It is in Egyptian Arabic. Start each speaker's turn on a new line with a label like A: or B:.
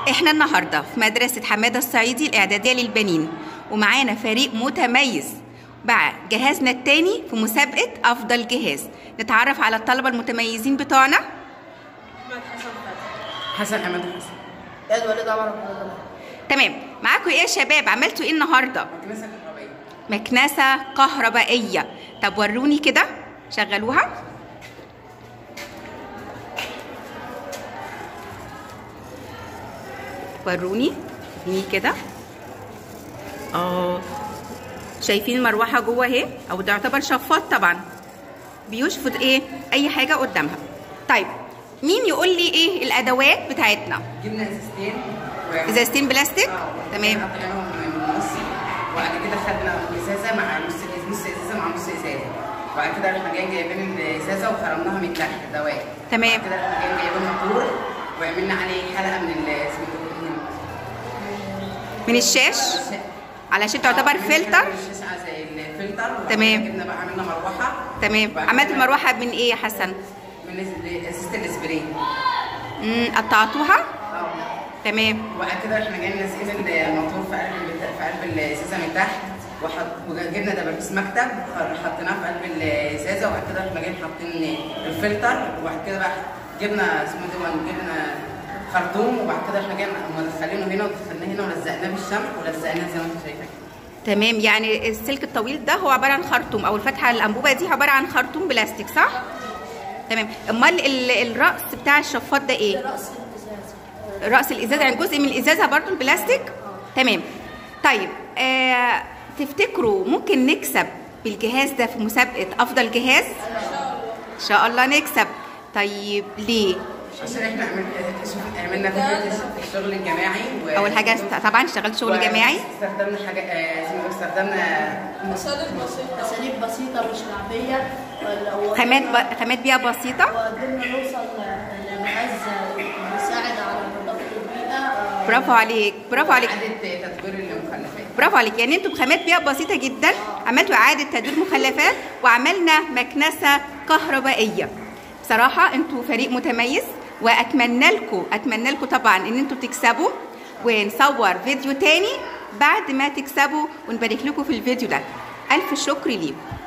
A: احنا النهارده في مدرسة حمادة الصعيدي الإعدادية للبنين ومعانا فريق متميز مع جهازنا التاني في مسابقة أفضل جهاز نتعرف على الطلبة المتميزين بتوعنا
B: احمد حسن فتحي
C: حسن حماد حسن
B: اياد وليد عمر عبد الله
A: تمام معاكم ايه يا شباب عملتوا ايه النهارده
C: مكنسة كهربائية
A: مكنسة كهربائية طب وروني كده شغلوها وروني وروني كده اه شايفين المروحة جوه اهي او ده يعتبر شفاط طبعا بيشفط ايه اي حاجة قدامها طيب مين يقول لي ايه الادوات بتاعتنا
C: جبنا ازازتين
A: ازازتين بلاستيك تمام
C: قطعناهم من النص وبعد كده خدنا ازازه مع نص نص ازازه مع نص ازازه وبعد كده رحنا جايين جايبين الازازه وخرمناها من تحت دواء
A: تمام.
C: بعد كده رحنا جايين جايبين موتور وعملنا عليه حلقه من ال
A: من الشاش علشان تعتبر فلتر
C: الشاشة زي الفلتر وبعد
A: تمام.
C: كده جبنا بقى عملنا مروحه
A: تمام
C: وبعد
A: عملت
C: كده
A: المروحة من ايه يا حسن
C: من ازازه الاسبراي
A: امم قطعتوها
C: اه
A: تمام
C: وبعد كده احنا جايين نازلين الموتور في قلب البتا- في قلب الازازه من تحت وحط وجبنا دبابيس مكتب حطيناه في قلب الازازه وبعد كده احنا جايين حاطين الفلتر وبعد كده بقى جبنا اسمه ده جبنا خرطوم وبعد كده احنا جايين مدخلينه هنا ودخلناه هنا ولزقناه بالشمع ولزقناه زي ما انت شايفه
A: تمام يعني السلك الطويل ده هو عبارة عن خرطوم او الفتحة الانبوبة دي عبارة عن خرطوم بلاستيك صح تمام امال ال- الرأس بتاع الشفاط ده ايه
B: راس الازاز
A: رأس الازازة يعني جزء من الازازة برضو البلاستيك تمام طيب آه تفتكروا ممكن نكسب بالجهاز ده في مسابقة افضل جهاز ان شاء الله نكسب طيب ليه
C: عشان احنا عملنا شوف- عملنا فكره الشغل الجماعي و...
A: اول حاجة است- طبعا اشتغلت شغل جماعي
C: استخدمنا حاجه آه، اسمه إيه؟ استخدمنا
B: مصادر بسيطه اساليب بسيطه مش لعبيه ولا-
A: خامات ب... خامات بيها بسيطة
B: وقدرنا نوصل لجهاز بيساعد على نظافه البيئه
A: برافو عليك برافو عليك
C: اعاده تدوير المخلفات
A: برافو عليك يعني انتوا بخامات بيئة بسيطة جدا عملتوا إعادة تدوير مخلفات وعملنا مكنسة كهربائية بصراحة انتوا فريق متميز وأتمنى لكم أتمنى لكم طبعا إن انتوا تكسبوا ونصور فيديو تاني بعد ما تكسبوا ونبارك لكم في الفيديو ده ألف شكر ليكم